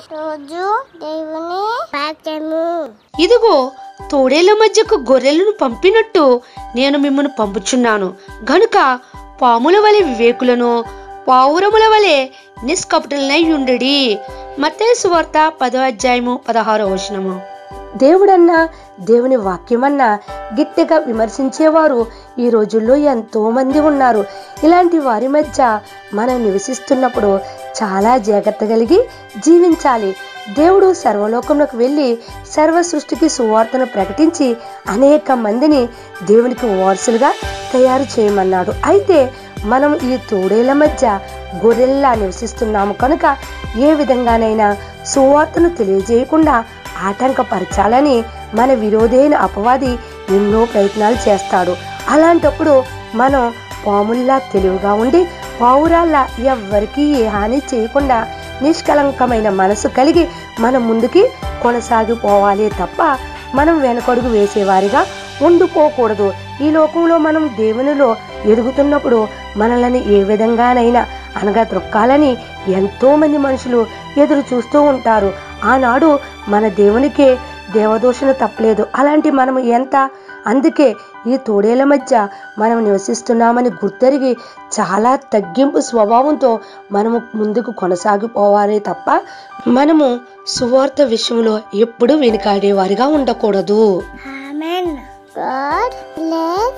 రోజు దేవుని వాక్యము ఇదిగో తోడేళ్ల మధ్యకు గొర్రెలను పంపినట్టు నేను మిమ్మల్ని పంపుచున్నాను గనుక పాముల వలె వివేకులను పావురముల వలె నిష్కపటులనై ఉండుడి మత్తయి సువార్త పదో అధ్యాయము పదహారో వచనము దేవుడన్నా దేవుని వాక్యమన్నా గట్టిగా విమర్శించేవారు ఈ రోజుల్లో ఎంతో మంది ఉన్నారు ఇలాంటి వారి మధ్య మనం నివసిస్తున్నప్పుడు చాలా జాగ్రత్త కలిగి జీవించాలి దేవుడు సర్వలోకంలోకి వెళ్ళి సర్వ సృష్టికి సువార్తను ప్రకటించి అనేక మందిని దేవునికి వారసులుగా తయారు చేయమన్నాడు అయితే మనం ఈ తోడేళ్ల మధ్య గొర్రెల్లా నివసిస్తున్నాము కనుక ఏ విధంగానైనా సువార్తను తెలియజేయకుండా ఆటంకపరచాలని మన విరోధైన అపవాది ఎన్నో ప్రయత్నాలు చేస్తాడు అలాంటప్పుడు మనం పాముల్లా తెలివిగా ఉండి పావురాల్లా ఎవ్వరికీ ఏ హాని చేయకుండా నిష్కలంకమైన మనసు కలిగి మనం ముందుకి కొనసాగిపోవాలి తప్ప మనం వెనకడుగు వేసేవారిగా ఉండిపోకూడదు ఈ లోకంలో మనం దేవునిలో ఎదుగుతున్నప్పుడు మనల్ని ఏ విధంగానైనా అనగా త్రొక్కాలని ఎంతో మంది మనుషులు ఎదురు చూస్తూ ఉంటారు ఆనాడు మన దేవునికే దేవదోషణ తప్పలేదు అలాంటి మనం ఎంత అందుకే ఈ తోడేళ్ల మధ్య మనం నివసిస్తున్నామని గుర్తెరిగి చాలా తగ్గింపు స్వభావంతో మనము ముందుకు కొనసాగిపోవాలి తప్ప మనము సువార్త విషయంలో ఎప్పుడూ వెనుకాడేవారిగా ఉండకూడదు ఆమెన్ గాడ్ బ్లెస్